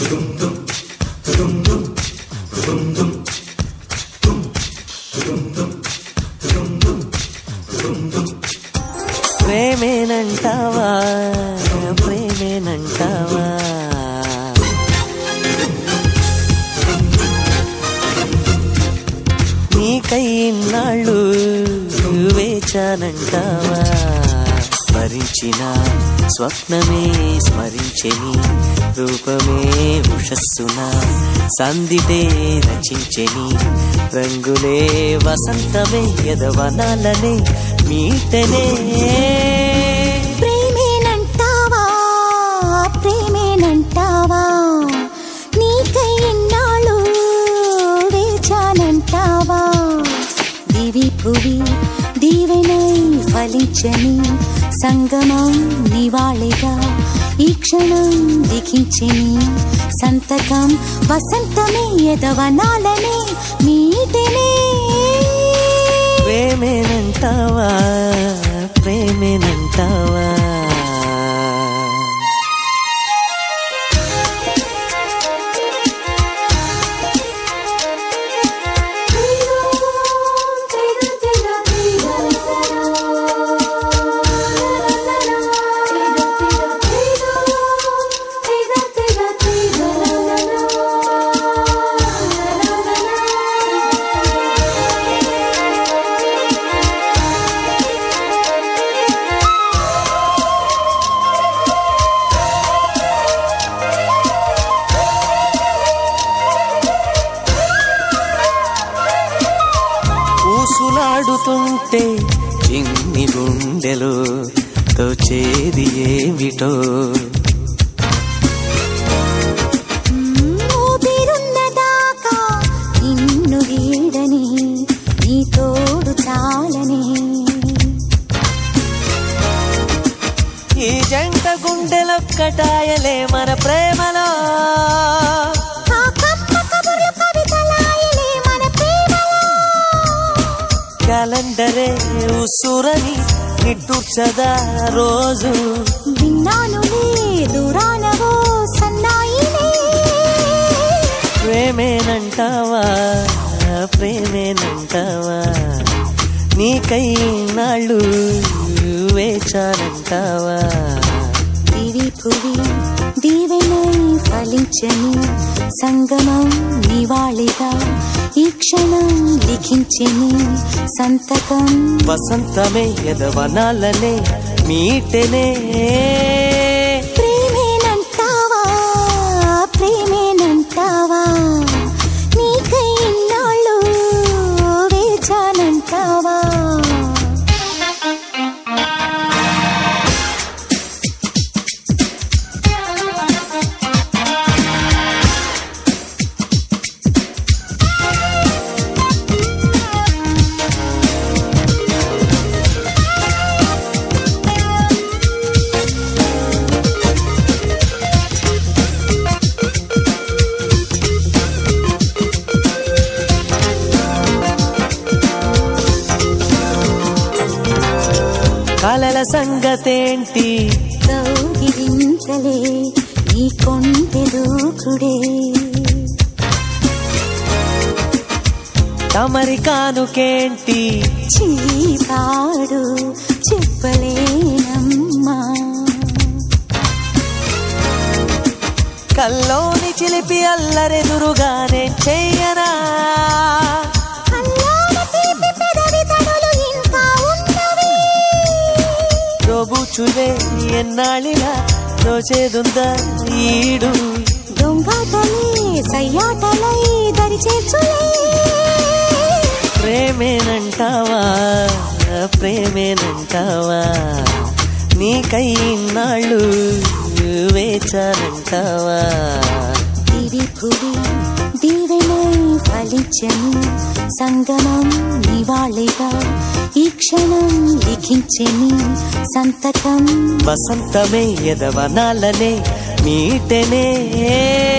ప్రేమేనంటావా ప్రేమేనంటావా నీకై ఇన్నాళ్ళు వేచానంటావా స్మరించిన స్వప్నమే స్మరించెని రూపమే ఉషస్సున సందిటే రచించెని రంగులే వసంతమే యదవనాలనే మీటనే ప్రేమేనంటావా ప్రేమేనంటావా నీకై ఎన్నాళ్ళు వేచానంటావా దివి పువి దీవెనై ఫలించని సంగమం నివాళిగా ఈ క్షణం లిఖించని సంతకం వసంతమే యదవనాలనే మీటనే ప్రేమేనంటావా ప్రేమేనంటావా ఊసులాడుతుంటే చిన్ని గుండెలు తోచేది ఏమిటో ఊపిరున్నదాకా నిన్ను వీడని నీ తోడు చాలని ఈ జంట గుండెలొక్కటాయలే మన ప్రేమలో ఆ కమ్మ కబుర్లు కవితలాయలే మన ప్రేమలో క్యాలెండరే ఉసురని నిట్టూర్చదా రోజు విన్నానులే దూరానవో సన్నాయిలే ప్రేమేనంటావా ప్రేమేనంటావా నీకై నాళ్ళు వేచానంటావా దివి పువి దీవెనై ఫలించని సంగమం నివాళిగా ఈ క్షణం లిఖించని సంతకం వసంతమే యదవనాలనే మీటనే ప్రేమేనంటావా ప్రేమేనంటావా నీకై ఇన్నాళ్ళు వేచానంటావా కలల సంగతేంటి కౌగిలింతలే నీ కొంటె దూకుడే తమరి కానుకేంటి చీపాడు చెప్పలేనమ్మా కల్లోని చిలిపి అల్లరెదురుగానే చెయ్యనా అల్లాడ తీపి పెదవి తడులు ఇంకా ఉన్నవి దోబూచులే ఎన్నాళ్ళిలా దోచేదుందా ఈడు దొంగాటలే సయ్యాటలై దరి చేర్చులే ప్రేమేనంటావా ప్రేమేనంటావా నీకై నాళ్ళు వేచానంటావా దివి పువి దీవెనై ఫలించని సంగమం నివాళిగా ఈ క్షణం లిఖించని సంతకం వసంతమే యదవనాలనే మీటనే